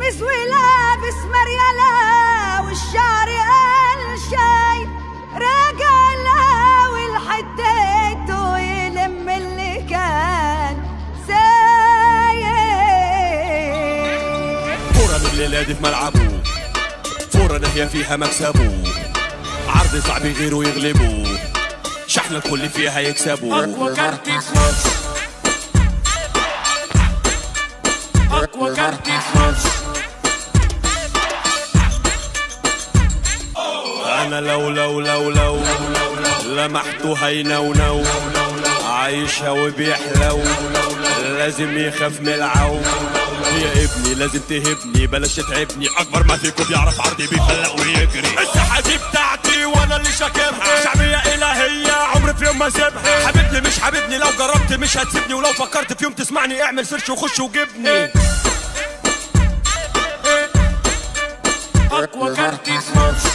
مسوي لابس مريالة والشعر قال شاي راجع لاوي لحديته يلم اللي كان سايق فورة من الليلة دي في ملعبه فورة ناهية فيها مكسبه عرض صعب غيره يغلبه شحن الكل فيها يكسبوا اقوى كارت في مصر اقوى كارت في مصر انا لو لو لو لو لمحته هينونو عايشها وبيحلو لازم يخاف من العو يا ابني لازم تهبني بلاش تتعبني اكبر ما فيكم بيعرف عرضي بيفلق ويجري الساحه دي بتاعتي وانا اللي شاكرها شعبيه الهيه عمري في يوم ما اسيبها حبيبني مش حبيبني لو جربت مش هتسيبني ولو فكرت في يوم تسمعني اعمل سيرش وخش وجبني اقوى كارت في مصر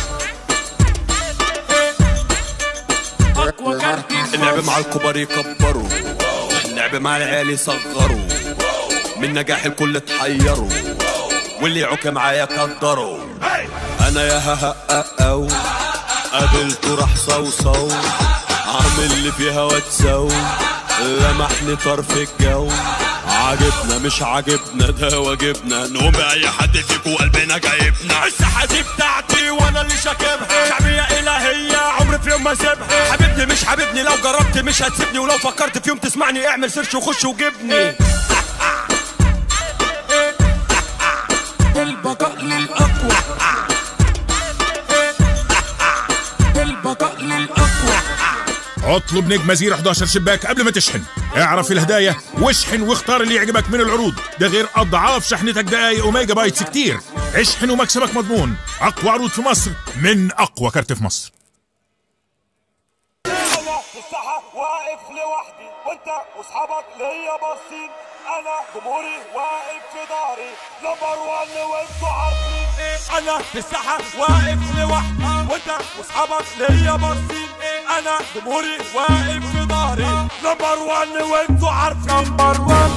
اقوى كارت في اللعب مصر مع الكبار يكبروا اللعب مع العيال يصغروا من نجاح الكل اتحيروا واللي يعوك معايا قدروا انا يا ها ها او قابلته راح صوصو عامل لي فيها واتسو لمحني طرف الجو عاجبنا مش عاجبنا ده واجبنا نقوم بأي حد فيكو قلبنا جايبنا الساحة دي بتاعتي وانا اللي شاكبها شعبية إلهية عمري في يوم ما اسيبها حبيبني مش حبيبني لو جربت مش هتسيبني ولو فكرت في يوم تسمعني اعمل سيرش وخش وجبني البقاء للاقوى البقاء للاقوى اطلب نجمة زيرو 11 شباك قبل ما تشحن اعرف الهدايا واشحن واختار اللي يعجبك من العروض ده غير اضعاف شحنتك دقايق وميجا بايتس كتير اشحن ومكسبك مضمون اقوى عروض في مصر من اقوى كارت في مصر انا في الساحه واقف لوحدي وانت واصحابك ليا باصين انا جمهوري واقف في ظهري نمبر 1 وانتوا عارفين انا في الساحه واقف لوحدي وانت واصحابك ليا باصين انا جمهوري واقف في ظهري نمبر 1 وانتوا عارفين نمبر 1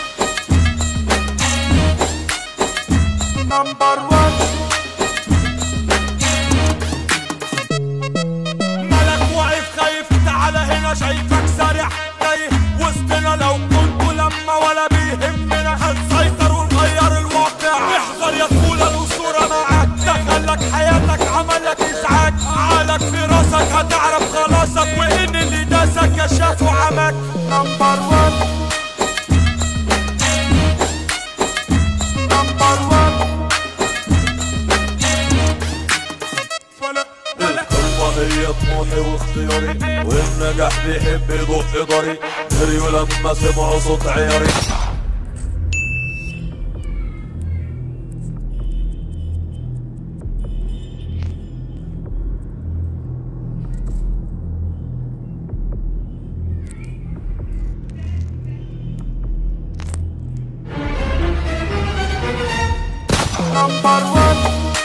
نمبر 1 ملك واقف خايف تعالى هنا شايفك سارح تايه وسطنا لو كنت لما ولا بيهمنا هنسيطر ونغير الواقع احذر يا طفولة الأسطورة معاك دخلك حياتك عملك إزعاج عقلك في راسك هتعرف خلاصك وإن اللي داسك كشاف وعمك نمبر 1 نمبر 1 فلا فلا القوة هي طموحي واختياري والنجاح بيحب يدق ضري جريوا لما سمعوا صوت عياري Number one.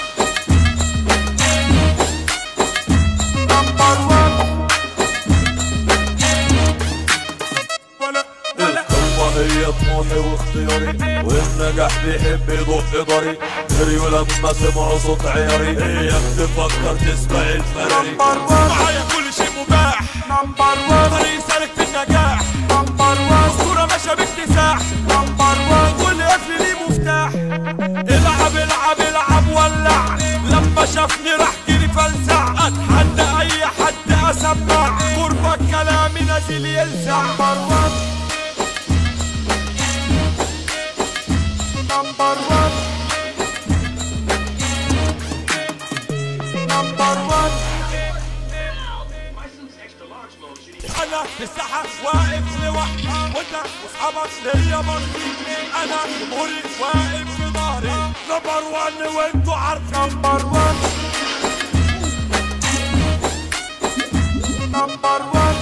Number one. ولا ولا القوة هي طموحي واختياري والنجاح بيحب يدق ضري جريوا لما سمعوا صوت عياري اياك تفكر تسبق الفراري نمبر وان معايا كل شيء مباح نمبر وان طريق سالك في النجاح نمبر وان صورة ماشية باكتساح نمبر وان كل قفل ليه مفتاح العب العب العب ولع لما شافني راح جري فلسع اتحدى اي حد اسمع قربك كلامي نازل يلسع نمبر وان نمبر وان نمبر وان انا في الساحه واقف لوحدي وانت واصحابك ليا مرضي انا جمهوري واقف في ظهري نمبر 1 وانتوا عارفين نمبر وان نمبر وان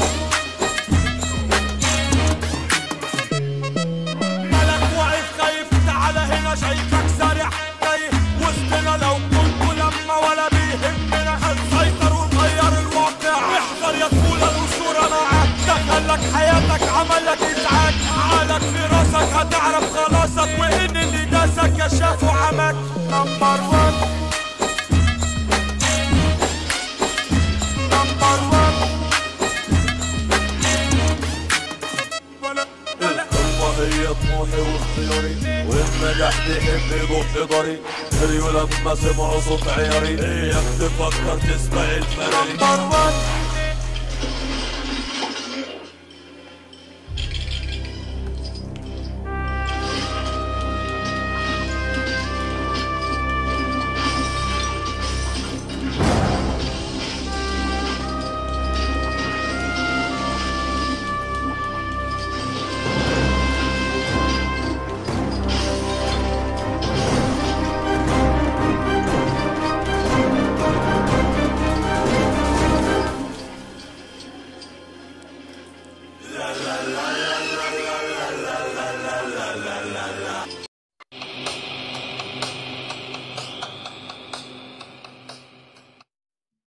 ملك واقف خايف تعالى هنا شايفك سارح تايه وسطنا لو كنت لما ولا بيهمنا هنسيطر ونغير الواقع احذر يا طفولة الأسطورة معاك دخلك حياتك عملك إزعاج عقلك في راسك هتعرف خلاصك صوتك وان اللي داسك كشاف وعمك نمبر وان نمبر وان ولا ولا القمة هي طموحي واختياري وإن نجح بحب يروح ضري جري ولما سمعوا صوت عياري إياك تفكر تسمع الفراري نمبر وان